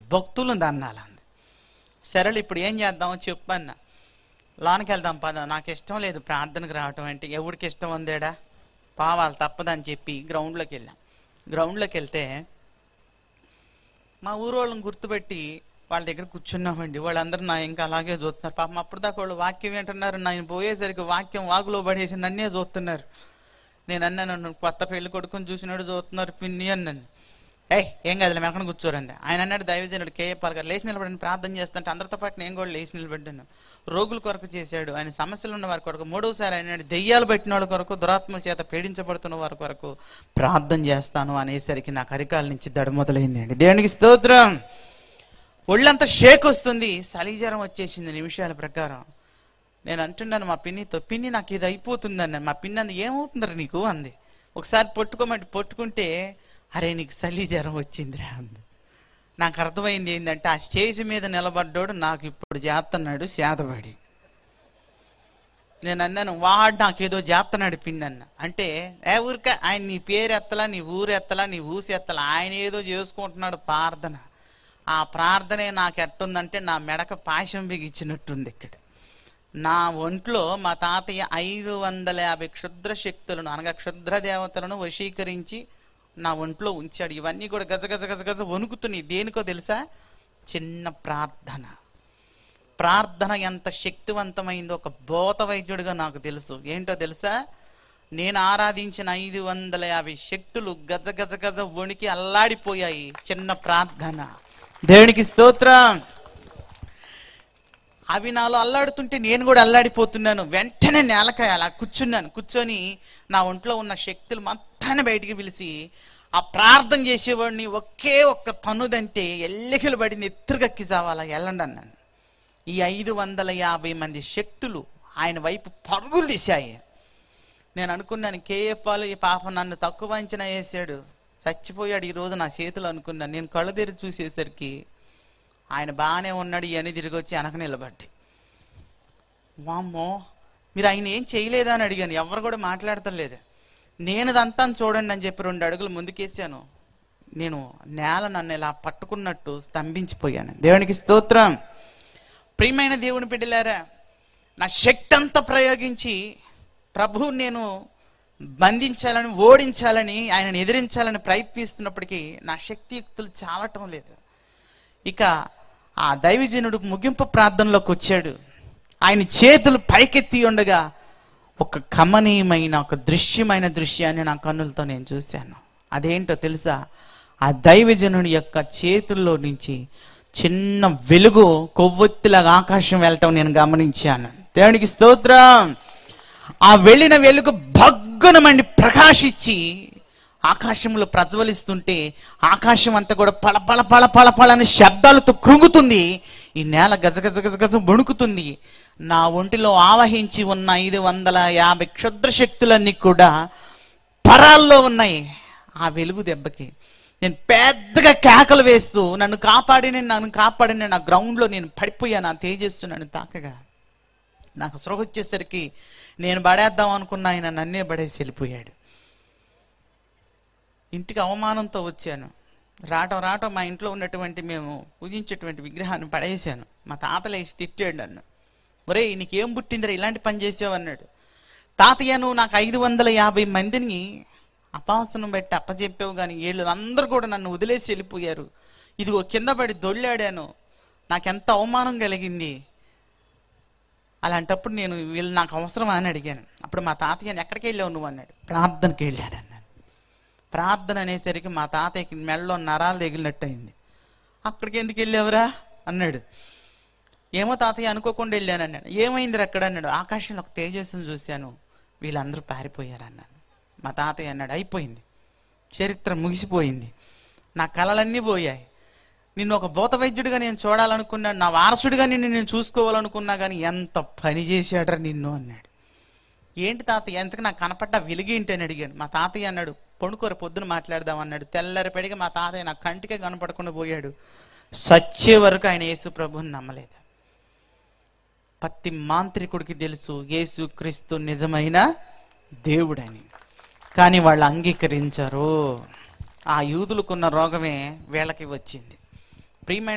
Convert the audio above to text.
భక్తులను దన్నాలంది సరేలే ఇప్పుడు ఏం చేద్దామో చెప్పన్న లోనికి వెళ్దాం పద నాకు ఇష్టం లేదు ప్రార్థనకు రావటం అంటే ఎవడికి ఇష్టం ఉందేడా పావాలి తప్పదని చెప్పి గ్రౌండ్లోకి వెళ్ళాం గ్రౌండ్లోకి వెళ్తే మా ఊరు వాళ్ళని గుర్తుపెట్టి వాళ్ళ దగ్గర కూర్చున్నామండి వాళ్ళందరూ నా ఇంకా అలాగే చూస్తున్నారు పాపం అప్పటిదాకా వాళ్ళు వాక్యం వింటున్నారు నేను పోయేసరికి వాక్యం వాగులో పడేసి నన్నే చూస్తున్నారు నేను అన్నాను "నువ్వు కొత్త పెళ్లి కొడుకుని చూసినాడు చూస్తున్నారు పిన్ని అన్నాను ఏయ్ ఏం కాదు మేము ఎక్కడ కూర్చోరండి ఆయన అన్నాడు దైవజనుడు కేఏపాల్ గారు లేచి నిలబడిన ప్రార్థన చేస్తుంటే అందరితో పాటు నేను కూడా లేచి నిలబడ్డాను రోగుల కొరకు చేశాడు ఆయన సమస్యలు ఉన్న వారి కొరకు మూడోసారి ఆయన దెయ్యాలు పెట్టిన వాళ్ళ కొరకు దురాత్మ చేత పీడించబడుతున్న వారి కొరకు ప్రార్థన చేస్తాను అనేసరికి నాకు అరికాల నుంచి దడ మొదలైందండి దేవునికి స్తోత్రం ఒళ్ళంతా షేక్ వస్తుంది సలీజరం వచ్చేసింది నిమిషాల ప్రకారం నేను అంటున్నాను మా పిన్నితో పిన్ని నాకు ఇది అయిపోతుంది అన్న మా పిన్ని అంది ఏమవుతుందిరా నీకు అంది ఒకసారి పట్టుకోమంటే పట్టుకుంటే అరే నీకు చలి జ్వరం వచ్చిందిరా అంది నాకు అర్థమైంది ఏంటంటే ఆ స్టేజ్ మీద నిలబడ్డాడు నాకు ఇప్పుడు చేస్తున్నాడు సేదపడి నేను అన్నాను వాడు నాకేదో చేస్తున్నాడు పిన్ని అన్న అంటే ఏ ఊరిక ఆయన నీ పేరు ఎత్తలా నీ ఊరు ఎత్తలా నీ ఊసి ఎత్తలా ఆయన ఏదో చేసుకుంటున్నాడు ప్రార్థన ఆ ప్రార్థనే నాకు ఎట్టుందంటే నా మెడక పాశం బిగిచ్చినట్టుంది ఇక్కడ నా ఒంట్లో మా తాతయ్య ఐదు వందల యాభై క్షుద్ర శక్తులను అనగా క్షుద్ర దేవతలను వశీకరించి నా ఒంట్లో ఉంచాడు ఇవన్నీ కూడా గజ గజ గజ గజ వణుకుతున్నాయి దేనికో తెలుసా చిన్న ప్రార్థన ప్రార్థన ఎంత శక్తివంతమైందో ఒక భూత వైద్యుడిగా నాకు తెలుసు ఏంటో తెలుసా నేను ఆరాధించిన ఐదు వందల యాభై శక్తులు గజ గజ గజ వణికి అల్లాడిపోయాయి చిన్న ప్రార్థన దేవునికి స్తోత్రం అవి నాలో అల్లాడుతుంటే నేను కూడా అల్లాడిపోతున్నాను వెంటనే నేలకాయ అలా కూర్చున్నాను కూర్చొని నా ఒంట్లో ఉన్న శక్తులు మొత్తాన్ని బయటికి పిలిచి ఆ ప్రార్థన చేసేవాడిని ఒకే ఒక్క తన్నుదంటే ఎల్లికలు పడి నెత్తురుగక్కి చావాలా వెళ్ళండి అన్నాను ఈ ఐదు వందల యాభై మంది శక్తులు ఆయన వైపు పరుగులు తీశాయి నేను అనుకున్నాను కేఏపాలు ఈ పాప నన్ను తక్కువ అంచనా వేసాడు చచ్చిపోయాడు ఈరోజు నా చేతులు అనుకున్నాను నేను కళ్ళు తెరిచి చూసేసరికి ఆయన బాగానే ఉన్నాడు ఇవన్నీ తిరిగి వచ్చి వెనక నిలబడ్డాయి వామ్మో మీరు ఆయన ఏం చేయలేదా అని అడిగాను ఎవరు కూడా మాట్లాడతలేదు నేను ఇదంతా చూడండి అని చెప్పి రెండు అడుగులు ముందుకేసాను నేను నేల నన్ను ఇలా పట్టుకున్నట్టు స్తంభించిపోయాను దేవునికి స్తోత్రం ప్రియమైన దేవుని బిడ్డలారా నా శక్తి అంతా ప్రయోగించి ప్రభువు నేను బంధించాలని ఓడించాలని ఆయనను ఎదిరించాలని ప్రయత్నిస్తున్నప్పటికీ నా శక్తియుక్తులు చాలటం లేదు ఇక ఆ దైవజనుడు ముగింపు ప్రార్థనలోకి వచ్చాడు ఆయన చేతులు పైకెత్తి ఉండగా ఒక కమనీయమైన ఒక దృశ్యమైన దృశ్యాన్ని నా కన్నులతో నేను చూశాను అదేంటో తెలుసా ఆ దైవజనుడి యొక్క చేతుల్లో నుంచి చిన్న వెలుగు కొవ్వొత్తిలాగా ఆకాశం వెళ్ళటం నేను గమనించాను దేవునికి స్తోత్రం ఆ వెళ్ళిన వెలుగు భగ్గునమండి ప్రకాశించి ఆకాశంలో ప్రజ్వలిస్తుంటే ఆకాశం అంతా కూడా పళ పళ పళ పళ పళ అని శబ్దాలతో కృంగుతుంది ఈ నేల గజ గజ గజ గజ వణుకుతుంది నా ఒంటిలో ఆవహించి ఉన్న ఐదు వందల యాభై క్షుద్ర శక్తులన్నీ కూడా పరాల్లో ఉన్నాయి ఆ వెలుగు దెబ్బకి నేను పెద్దగా కేకలు వేస్తూ నన్ను కాపాడిన నన్ను కాపాడిన నా గ్రౌండ్లో నేను పడిపోయాను ఆ తేజస్సు నన్ను తాకగా నాకు సృహ వచ్చేసరికి నేను పడేద్దాం అనుకున్న ఆయన నన్నే పడేసి వెళ్ళిపోయాడు ఇంటికి అవమానంతో వచ్చాను రావటం రావటం మా ఇంట్లో ఉన్నటువంటి మేము పూజించేటువంటి విగ్రహాన్ని పడేసాను మా తాతలు వేసి తిట్టాడు నన్ను ఒరే నీకేం పుట్టిందిరా ఇలాంటి పని చేసావు అన్నాడు తాతయ్య నువ్వు నాకు ఐదు వందల యాభై మందిని అపాసనం పెట్టి అప్పచెప్పావు కానీ వీళ్ళు అందరూ కూడా నన్ను వదిలేసి వెళ్ళిపోయారు ఇదిగో కింద పడి దొళ్ళాడాను నాకెంత అవమానం కలిగింది అలాంటప్పుడు నేను వీళ్ళు నాకు అవసరమా అని అడిగాను అప్పుడు మా తాతయ్యని ఎక్కడికి వెళ్ళావు నువ్వు అన్నాడు ప్రార్థనకి వెళ్ళాడు అన్నాను ప్రార్థన అనేసరికి మా తాతయ్యకి మెడలో నరాలు తగిలినట్టు అయింది అక్కడికి ఎందుకు వెళ్ళావురా అన్నాడు ఏమో తాతయ్య అనుకోకుండా వెళ్ళాను అన్నాడు ఏమైంది అక్కడ అన్నాడు ఆకాశంలో ఒక తేజస్సును చూశాను వీళ్ళందరూ పారిపోయారు అన్నాను మా తాతయ్య అన్నాడు అయిపోయింది చరిత్ర ముగిసిపోయింది నా కళలన్నీ పోయాయి నిన్ను ఒక భూత వైద్యుడిగా నేను చూడాలనుకున్నాను నా వారసుడిగా నిన్ను నేను చూసుకోవాలనుకున్నా కానీ ఎంత పని చేశాడరా నిన్ను అన్నాడు ఏంటి తాతయ్య ఎంతకు నాకు కనపడ్డ వెలుగేంటి అని అడిగాను మా తాతయ్య అన్నాడు పొణుకోర పొద్దున మాట్లాడదాం అన్నాడు తెల్లరి పెడిగా మా తాతయ్య నా కంటికే కనపడకుండా పోయాడు సచ్చే వరకు ఆయన యేసు ప్రభుని నమ్మలేదు ప్రతి మాంత్రికుడికి తెలుసు యేసు క్రీస్తు నిజమైన దేవుడని కానీ వాళ్ళు అంగీకరించరు ఆ యూదులకున్న రోగమే వీళ్ళకి వచ్చింది ప్రియమైన